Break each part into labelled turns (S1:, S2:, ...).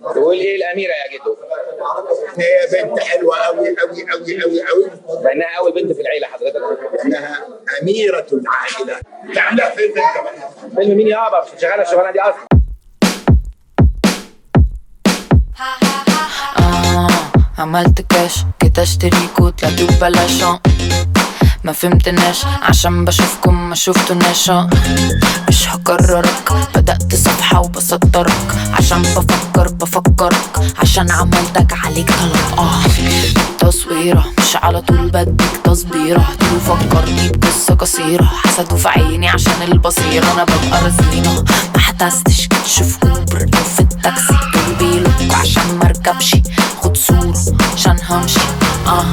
S1: تقول ايه الاميره يا جدو
S2: هي بنت حلوه قوي قوي قوي قوي قوي
S1: لانها اول بنت في العيله حضرتك
S2: لانها اميره العائله تعملها فيلم انت بقى
S1: فيلم مين يابا مش شغاله الشغلانه دي اصلا
S3: آه عملت كاش جيت اشتري كوت لا ببلاش ما فهمتناش عشان بشوفكم ما شفتوناش آه. مش هكررك بدأت صفحة وبسطرك عشان بفكر بفكرك عشان عملتك عليك طلب اه تصويرة مش على طول بديك تصبيرة طول فكرني بقصة قصيرة حسدوا في عيني عشان البصيرة انا ببقى رزينة ما حتستش تشوف اوبر او في التاكسي دول بيلوك عشان مركبش خد صورة عشان همشي اه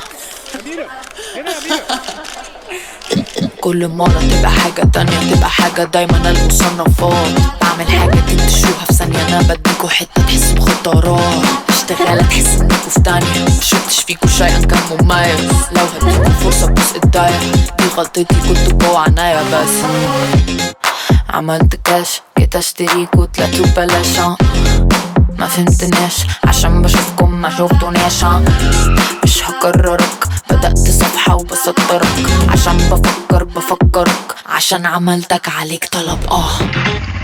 S3: كل مرة تبقى حاجة تانية تبقى حاجة دايما المصنفات بعمل حاجة تنتشوها في ثانية أنا بديكوا حتة تحس بخطرات اشتغالة تحس انكوا في تانية مشفتش فيكوا شيئا كان مميز لو هديكوا فرصة بوس ايديا دي غلطتي كنتوا جوا عنايا بس عملت كاش جيت اشتري كوت لا ببلاش ما فهمتناش عشان بشوفكم ما شفتوناش مش هكررك بدأت صفحة وبسطرك عشان بفكر بفكرك عشان عملتك عليك طلب اه